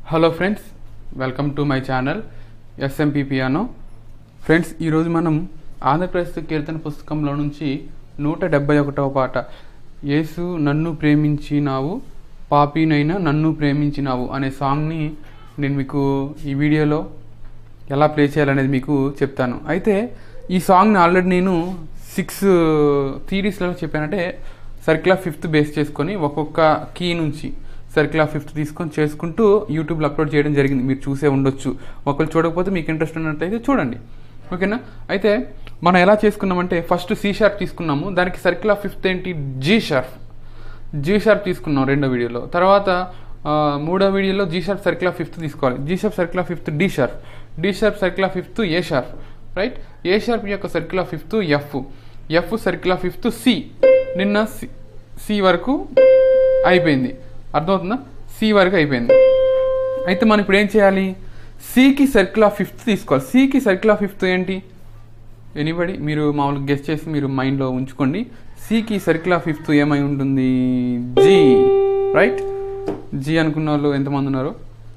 Hello friends welcome to my channel SMP piano friends ఈరోజు మనం ఆంధ్రప్రదేశ్ కీర్తన పుస్తకంలో నుంచి నూట డెబ్బై ఒకటవ పాట యేసు నన్ను ప్రేమించినావు పాపినైనా నన్ను ప్రేమించినావు అనే సాంగ్ని నేను మీకు ఈ వీడియోలో ఎలా ప్లే చేయాలనేది మీకు చెప్తాను అయితే ఈ సాంగ్ని ఆల్రెడీ నేను సిక్స్ థీరీస్లలో చెప్పానంటే సర్కిల్ ఆఫ్ ఫిఫ్త్ బేస్ చేసుకొని ఒక్కొక్క కీ నుంచి సర్కిల్ ఆఫ్ ఫిఫ్త్ తీసుకొని చేసుకుంటూ యూట్యూబ్లో అప్లోడ్ చేయడం జరిగింది మీరు చూసే ఉండొచ్చు ఒకళ్ళు చూడకపోతే మీకు ఇంట్రెస్ట్ ఉన్నట్లయితే చూడండి ఓకేనా అయితే మనం ఎలా చేసుకున్నామంటే ఫస్ట్ సి షార్ప్ తీసుకున్నాము దానికి సర్కిల్ ఆఫ్ ఫిఫ్త్ ఏంటి జీ షార్ప్ జీ షార్ప్ తీసుకున్నాం రెండో వీడియోలో తర్వాత ఆ, మూడో వీడియోలో G sharp circle of fifth తీసుకోవాలి G sharp circle of fifth D sharp D sharp circle of fifth A sharp right A sharp యొక్క circle of fifth F F circle of fifth C నిన్న C C వరకు అయిపోయింది అర్థమవుతుందా C వరకు అయిపోయింది అయితే మనం ఇప్పుడు ఏం చేయాలి సికి సర్కిల్ ఆఫ్ ఫిఫ్త్ తీసుకోవాలి సికి సర్కిల్ ఆఫ్ ఫిఫ్త్ ఏంటి ఎనీబడి మీరు మామూలుగా గెస్ట్ చేసి మీరు మైండ్లో ఉంచుకోండి సికి సర్కిల్ ఆఫ్ ఫిఫ్త్ ఏమై ఉంటుంది జీ రైట్ జీ అనుకున్న వాళ్ళు ఎంతమంది ఉన్నారు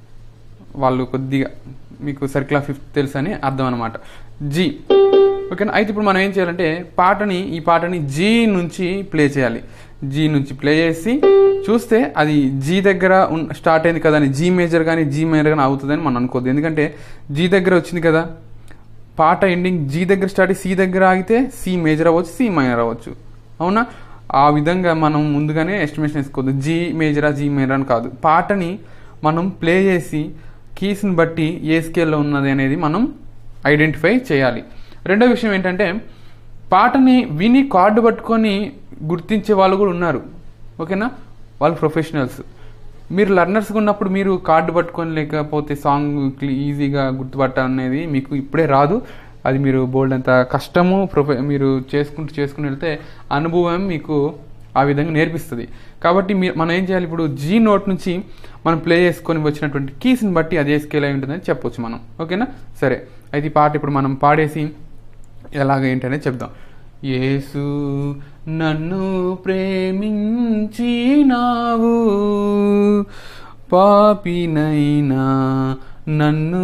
వాళ్ళు కొద్దిగా మీకు సర్కిల్ ఆఫ్ ఫిఫ్త్ తెలుసు అని అర్థం అనమాట జీ ఓకేనా అయితే ఇప్పుడు మనం ఏం చేయాలంటే పాటని ఈ పాటని జీ నుంచి ప్లే చేయాలి జీ నుంచి ప్లే చేసి చూస్తే అది జీ దగ్గర ఉన్- స్టార్ట్ అయింది కదా అని జీ మేజర్ కానీ జీ మేజర్ కానీ అవుతుందని మనం అనుకోద్దు ఎందుకంటే జీ దగ్గర వచ్చింది కదా పాట ఎండింగ్ జీ దగ్గర స్టార్ట్ అయ్యి సి దగ్గర ఆగితే సి మేజర్ అవ్వచ్చు సి మైనర్ అవ్వచ్చు అవునా ఆ విధంగా మనం ముందుగానే ఎస్టిమేషన్ వేసుకోవద్దు జీ మేజరా జీ మేజర్ అని కాదు పాటని మనం ప్లే చేసి కీస్ని బట్టి ఏ స్కేల్లో ఉన్నది అనేది మనం ఐడెంటిఫై చేయాలి రెండో విషయం ఏంటంటే పాటని విని కార్డు పట్టుకొని గుర్తించే వాళ్ళు కూడా ఉన్నారు ఓకేనా వాళ్ళు ప్రొఫెషనల్స్ మీరు లర్నర్స్గా ఉన్నప్పుడు మీరు కార్డు పట్టుకొని లేకపోతే సాంగ్ ఈజీగా గుర్తుపట్టాలనేది మీకు ఇప్పుడే రాదు అది మీరు బోల్డ్ అంత కష్టము ప్రొఫె మీరు చేసుకుంటూ చేసుకుని వెళ్తే అనుభవం మీకు ఆ విధంగా నేర్పిస్తుంది కాబట్టి మీరు మనం ఏం చేయాలి ఇప్పుడు జీ నోట్ నుంచి మనం ప్లే చేసుకొని వచ్చినటువంటి కీస్ని బట్టి అదే స్కేల్ అయి ఉంటుందని చెప్పొచ్చు మనం ఓకేనా సరే అయితే ఈ పాట ఇప్పుడు మనం పాడేసి ఎలాగ ఏంటనేది చెప్దాం యేసు నన్ను ప్రేమించినావు పాపినైనా నన్ను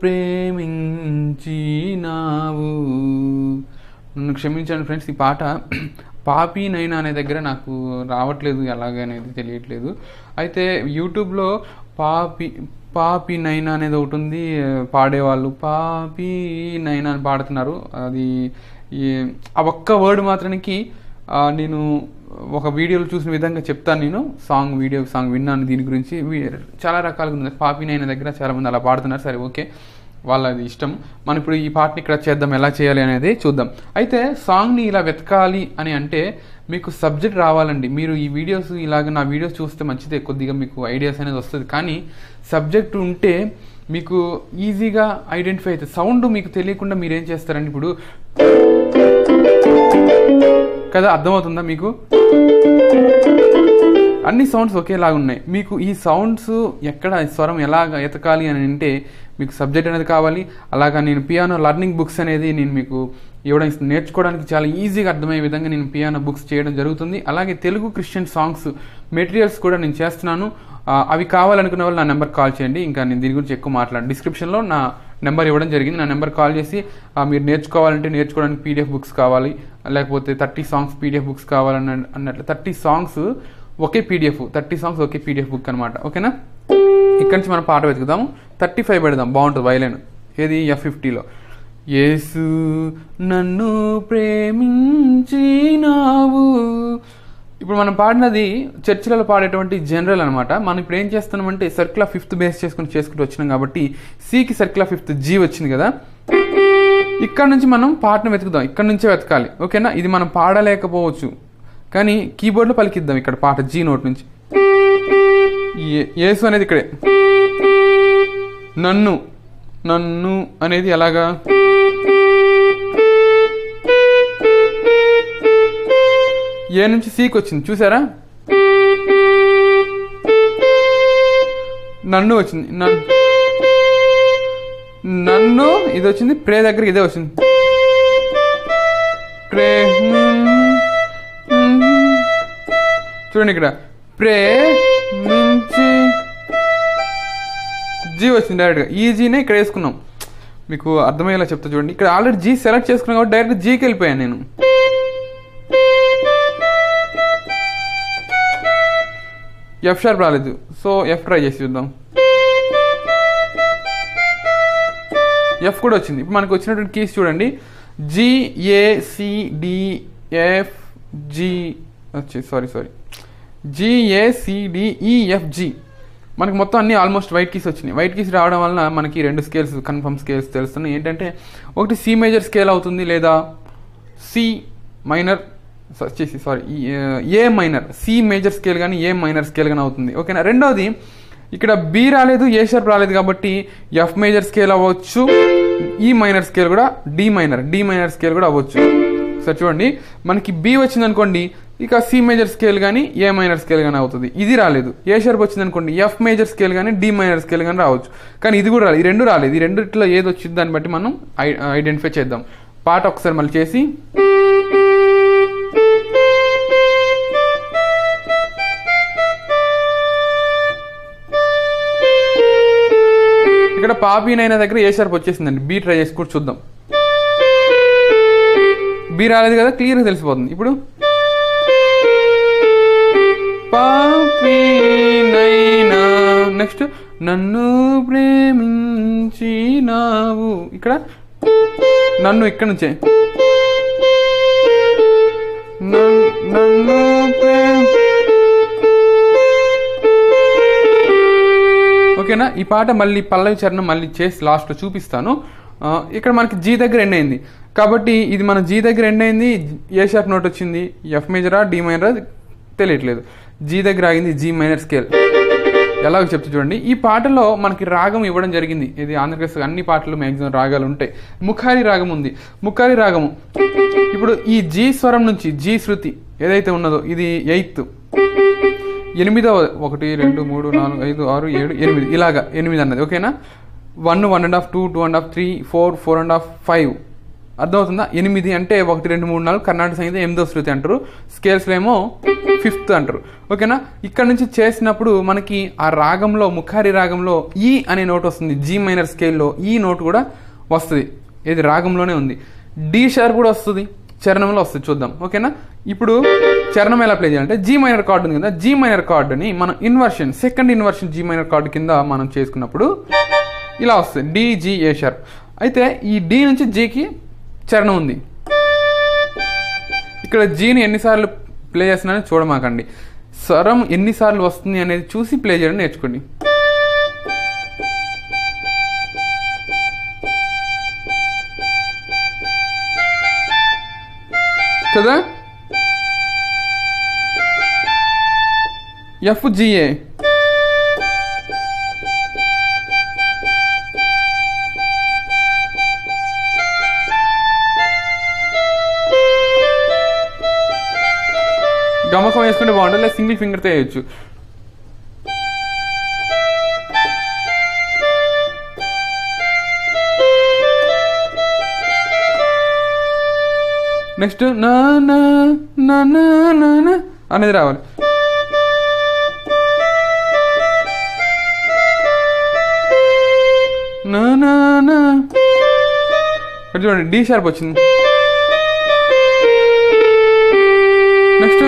ప్రేమించినావు నన్ను క్షమించండి ఫ్రెండ్స్ ఈ పాట పాపినైనా అనే దగ్గర నాకు రావట్లేదు ఎలాగనేది తెలియట్లేదు అయితే యూట్యూబ్లో పాపి పాపి నైనా అనేది ఒకటి ఉంది పాడేవాళ్ళు పాపి నైనా అని పాడుతున్నారు అది ఈ- ఆ ఒక్క వర్డ్ మాత్రానికి ఆ, నేను ఒక వీడియోలో చూసిన విధంగా చెప్తాను నేను సాంగ్ వీడియో సాంగ్ విన్నాను దీని గురించి వీ- చాలా రకాలుగా ఉంది పాపి నైనా దగ్గర చాలా మంది అలా పాడుతున్నారు సరే ఓకే వాళ్ళది ఇష్టం మనం ఇప్పుడు ఈ పాటని ఇక్కడ చేద్దాం ఎలా చేయాలి అనేది చూద్దాం అయితే సాంగ్ని ఇలా వెతకాలి అని అంటే మీకు సబ్జెక్ట్ రావాలండి మీరు ఈ వీడియోస్ ఇలాగ నా వీడియోస్ చూస్తే మంచిదే కొద్దిగా మీకు ఐడియాస్ అనేది వస్తుంది కానీ సబ్జెక్ట్ ఉంటే మీకు ఈజీగా ఐడెంటిఫై అవుతుంది సౌండ్ మీకు తెలియకుండా మీరు ఏం చేస్తారండి ఇప్పుడు కదా అర్థమవుతుందా మీకు అన్ని సౌండ్స్ ఒకేలాగా ఉన్నాయి మీకు ఈ సౌండ్స్ ఎక్కడ ఈ స్వరం ఎలాగ ఎతకాలి అని అంటే మీకు సబ్జెక్ట్ అనేది కావాలి అలాగా నేను పియానో లర్నింగ్ బుక్స్ అనేది నేను మీకు ఇవ్వడం ఇస్తాను. నేర్చుకోవడానికి చాలా ఈజీగా అర్థమయ్యే విధంగా నేను పియానో బుక్స్ చేయడం జరుగుతుంది అలాగే తెలుగు క్రిస్టియన్ సాంగ్స్ మెటీరియల్స్ కూడా నేను చేస్తున్నాను ఆ, అవి కావాలనుకున్న వాళ్ళు నా నెంబర్ కాల్ చేయండి ఇంకా నేను దీని గురించి ఎక్కువ మాట్లాడు డిస్క్రిప్షన్లో నా నెంబర్ ఇవ్వడం జరిగింది నా నెంబర్ కాల్ చేసి ఆ, మీరు నేర్చుకోవాలంటే నేర్చుకోవడానికి పీడిఎఫ్ బుక్స్ కావాలి లేకపోతే థర్టీ సాంగ్స్ పీడిఎఫ్ బుక్స్ కావాలన్న అన్నట్లు థర్టీ సాంగ్స్ ఒకే పీడిఎఫ్ థర్టీ సాంగ్స్ ఒకే పీడిఎఫ్ బుక్ అనమాట ఓకేనా ఇక్కడి నుంచి మనం పాట వెతుకుదాము థర్టీ ఫైవ్ పెడదాం బాగుంటుంది వైలెన్ ఏది ఎఫ్ ఫిఫ్టీలో యేసు నన్ను ప్రేమించినావు ఇప్పుడు మనం పాడినది చర్చిలలో పాడేటువంటి జనరల్ అనమాట మనం ఇప్పుడు ఏం చేస్తున్నామంటే సర్కిల్ ఆఫ్ ఫిఫ్త్ బేస్ చేసుకుని చేసుకుంటూ వచ్చినాం కాబట్టి సికి సర్కిల్ ఆఫ్ ఫిఫ్త్ జీ వచ్చింది కదా ఇక్కడ నుంచి మనం పాటను వెతుకుదాం ఇక్కడ నుంచే వెతకాలి ఓకేనా ఇది మనం పాడలేకపోవచ్చు కానీ కీబోర్డ్లో పలికిద్దాం ఇక్కడ పాట జీ నోట్ నుంచి ఏ- యేసు అనేది ఇక్కడే నన్ను నన్ను అనేది ఎలాగా ఏ నుంచి సీకి వచ్చింది చూసారా నన్ను వచ్చింది నన్ను నన్ను ఇది వచ్చింది ప్రే దగ్గర ఇదే వచ్చింది ప్రే చూడండి ఇక్కడ ప్రే మించి జీ వచ్చింది డైరెక్ట్గా ఈ జీనే ఇక్కడ వేసుకున్నాం మీకు అర్థమయ్యేలా చెప్తా చూడండి ఇక్కడ ఆల్రెడీ జీ సెలెక్ట్ చేసుకున్నాం కాబట్టి డైరెక్ట్ జీకి వెళ్ళిపోయాను నేను ఎఫ్ షార్ప్ రాలేదు సో ఎఫ్ ట్రై చేసి చూద్దాం ఎఫ్ కూడా వచ్చింది ఇప్పుడు మనకు వచ్చినటువంటి కీస్ చూడండి G A C D F G వచ్చి sorry sorry G A C D E F G మనకి మొత్తం అన్ని ఆల్మోస్ట్ వైట్ కీస్ వచ్చినాయి వైట్ కీస్ రావడం వలన మనకి రెండు స్కేల్స్ కన్ఫర్మ్ స్కేల్స్ తెలుస్తున్నాయి ఏంటంటే ఒకటి సి మేజర్ స్కేల్ అవుతుంది లేదా సి మైనర్ వచ్చేసి sorry A minor C major scale కానీ ఏ మైనర్ స్కేల్ కానీ అవుతుంది ఓకేనా రెండోది ఇక్కడ బి రాలేదు ఏ షార్ప్ రాలేదు కాబట్టి ఎఫ్ మేజర్ స్కేల్ అవ్వచ్చు ఈ మైనర్ స్కేల్ కూడా D minor D minor scale కూడా అవ్వచ్చు సరే చూడండి మనకి బి వచ్చింది అనుకోండి ఇక సి మేజర్ స్కేల్ కానీ ఏ మైనర్ స్కేల్ కానీ అవుతుంది ఇది రాలేదు ఏ షార్ప్ వచ్చింది అనుకోండి ఎఫ్ మేజర్ స్కేల్ కానీ డి మైనర్ స్కేల్ కానీ రావచ్చు కానీ ఇది కూడా రాలేదు ఈ రెండు రాలేదు ఈ రెండిట్లో ఏది వచ్చింది దాన్ని బట్టి మనం ఐడెంటిఫై చేద్దాం పాట ఒకసారి మళ్ళీ చేసి ఇక్కడ పాపి నైనా దగ్గర ఏ షార్ప్ వచ్చేసిందండి బీ ట్రై చేసి కూడా చూద్దాం బీ రాలేదు కదా క్లియర్గా తెలిసిపోతుంది ఇప్పుడు పాపి నైనా నెక్స్ట్ నన్ను ప్రేమించినావు ఇక్కడ నన్ను ఇక్కడ నుంచే నన్- నన్ను ప్రేమ ఓకేనా ఈ పాట మళ్ళీ పల్లవి చరణం మళ్ళీ చేసి లాస్ట్లో చూపిస్తాను ఆ, ఇక్కడ మనకి జీ దగ్గర ఎండ్ అయింది కాబట్టి ఇది మన జీ దగ్గర ఎండ్ అయింది ఏ షార్ప్ నోట్ వచ్చింది ఎఫ్ మేజరా డి మైనరా తెలియట్లేదు జీ దగ్గర ఆగింది జీ మైనర్ స్కేల్ ఎలాగో చెప్తూ చూడండి ఈ పాటలో మనకి రాగం ఇవ్వడం జరిగింది ఇది ఆంధ్రప్రదేశ్ అన్ని పాటలు మ్యాక్సిమం రాగాలు ఉంటాయి ముఖారి రాగం ఉంది ముఖారి రాగము ఇప్పుడు ఈ జీ స్వరం నుంచి జీ శృతి ఏదైతే ఉన్నదో ఇది ఎయిత్ ఎనిమిదవ ఒకటి రెండు మూడు నాలుగు ఐదు ఆరు ఏడు ఎనిమిది ఇలాగా ఎనిమిది అన్నది ఓకేనా one one and half two two and half three four four and half five అర్థమవుతుందా ఎనిమిది అంటే ఒకటి రెండు మూడు నాలుగు కర్ణాటక సంగీతం ఎనిమిదో శృతి అంటారు స్కేల్స్లో ఏమో ఫిఫ్త్ అంటారు ఓకేనా ఇక్కడ నుంచి చేసినప్పుడు మనకి ఆ రాగంలో ముఖారి రాగంలో ఈ అనే నోట్ వస్తుంది జీ మైనర్ స్కేల్లో ఈ నోట్ కూడా వస్తుంది ఇది రాగంలోనే ఉంది డి షార్ప్ కూడా వస్తుంది చరణంలో వస్తుంది చూద్దాం ఓకేనా ఇప్పుడు చరణం ఎలా ప్లే చేయాలంటే జీ మైనర్ కార్డ్ ఉంది కదా జీ మైనర్ కార్డుని మనం inversion second inversion G minor chord కింద మనం చేసుకున్నప్పుడు ఇలా వస్తుంది డి జీ ఏ షార్ప్ అయితే ఈ డి నుంచి జీకి చరణం ఉంది ఇక్కడ జీని ఎన్నిసార్లు ప్లే చేస్తున్నానని చూడమాకండి స్వరం ఎన్నిసార్లు వస్తుంది అనేది చూసి ప్లే చేయడం నేర్చుకోండి కదా ఎఫ్ జిఏ గమకం వేసుకుంటే బాగుంటుంది లేదా సింగిల్ ఫింగర్తో వేయచ్చు నెక్స్ట్ నా నా నా నా నా నా అనేది రావాలి నా నా నా ఇక్కడ చూడండి డి షార్ప్ వచ్చింది నెక్స్ట్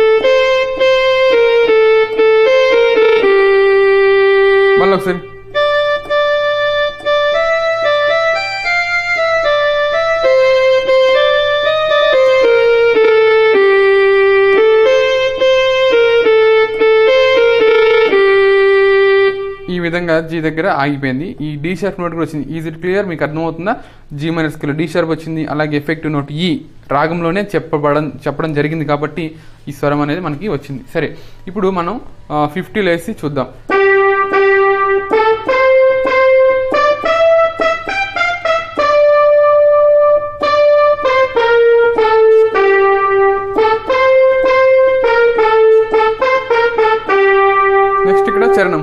మళ్ళీ ఒకసారి ఈ విధంగా జీ దగ్గర ఆగిపోయింది ఈ డి షార్ప్ నోట్ కూడా వచ్చింది ఈజ్ ఇట్ క్లియర్ మీకు అర్థమవుతుందా G minor scale D sharp వచ్చింది అలాగే ఎఫెక్టివ్ నోట్ ఈ రాగంలోనే చెప్పబడం చెప్పడం జరిగింది కాబట్టి ఈ స్వరం అనేది మనకి వచ్చింది సరే ఇప్పుడు మనం ఫిఫ్టీలో వేసి చూద్దాం నెక్స్ట్ ఇక్కడ చరణం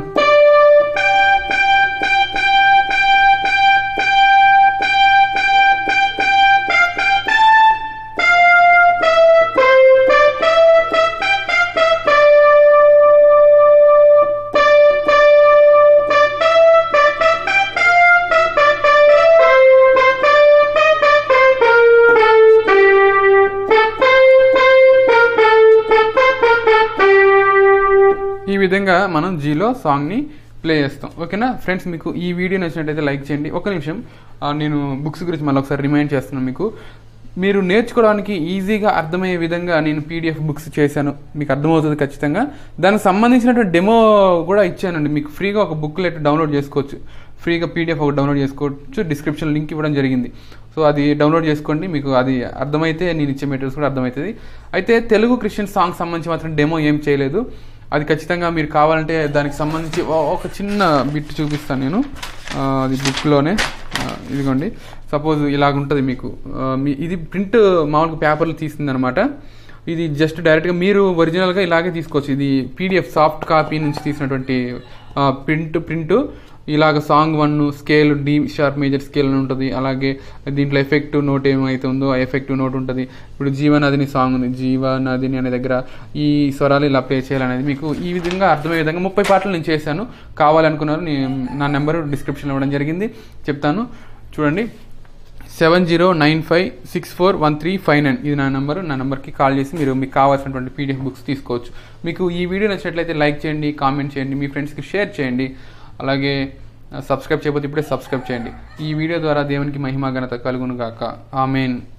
విధంగా మనం జీలో సాంగ్ని ప్లే చేస్తాం ఓకేనా ఫ్రెండ్స్ మీకు ఈ వీడియో నచ్చినట్టయితే లైక్ చేయండి ఒక నిమిషం ఆ, నేను బుక్స్ గురించి మళ్ళీ ఒకసారి రిమైండ్ చేస్తున్నాను మీకు మీరు నేర్చుకోవడానికి ఈజీగా అర్థమయ్యే విధంగా నేను పీడిఎఫ్ బుక్స్ చేశాను మీకు అర్థమవుతుంది ఖచ్చితంగా దానికి సంబంధించినటువంటి డెమో కూడా ఇచ్చానండి మీకు ఫ్రీగా ఒక బుక్లెట్ డౌన్లోడ్ చేసుకోవచ్చు ఫ్రీగా పీడిఎఫ్ ఒక డౌన్లోడ్ చేసుకోవచ్చు డిస్క్రిప్షన్ లింక్ ఇవ్వడం జరిగింది సో అది డౌన్లోడ్ చేసుకోండి మీకు అది అర్థమైతే నేను ఇచ్చే మెటీరియల్స్ కూడా అర్థమవుతుంది అయితే తెలుగు క్రిస్టియన్ సాంగ్ సంబంధించి మాత్రం డెమో ఏం చేయలేదు అది ఖచ్చితంగా మీరు కావాలంటే దానికి సంబంధించి ఓ- ఒక చిన్న బిట్ చూపిస్తాను నేను ఆ, అది బుక్లోనే ఇదిగోండి సపోజ్ ఇలాగ ఉంటుంది మీకు ఆ, మీ ఇది ప్రింట్ మామూలుగా పేపర్లు తీసిందనమాట ఇది జస్ట్ డైరెక్ట్గా మీరు ఒరిజినల్గా ఇలాగే తీసుకోవచ్చు ఇది పీడిఎఫ్ సాఫ్ట్ కాపీ నుంచి తీసినటువంటి ప్రింట్ ప్రింట్ ఇలాగ song one scale D sharp major scale అని ఉంటుంది అలాగే దీంట్లో ఎఫెక్టివ్ నోట్ ఏమైతే ఉందో ఆ ఎఫెక్టివ్ నోట్ ఉంటుంది ఇప్పుడు జీవనదిని సాంగ్ ఉంది జీవనదిని అనే దగ్గర ఈ స్వరాలు ఇలా ప్లే చేయాలనేది మీకు ఈ విధంగా అర్థమయ్యే విధంగా ముప్పై పాటలు నేను చేశాను కావాలనుకున్నారు నేను నా నెంబర్ డిస్క్రిప్షన్లో ఇవ్వడం జరిగింది చెప్తాను చూడండి seven zero nine five six four one three five nine ఇది నా నెంబర్ నా నెంబర్కి కాల్ చేసి మీరు మీకు కావాల్సినటువంటి పీడిఎఫ్ బుక్స్ తీసుకోవచ్చు మీకు ఈ వీడియో నచ్చినట్లయితే లైక్ చేయండి కామెంట్ చేయండి మీ ఫ్రెండ్స్కి షేర్ చేయండి అలాగే సబ్స్క్రైబ్ చేయకపోతే ఇప్పుడే సబ్స్క్రైబ్ చేయండి ఈ వీడియో ద్వారా దేవునికి మహిమా ఘనత కలుగును గాక ఆమెన్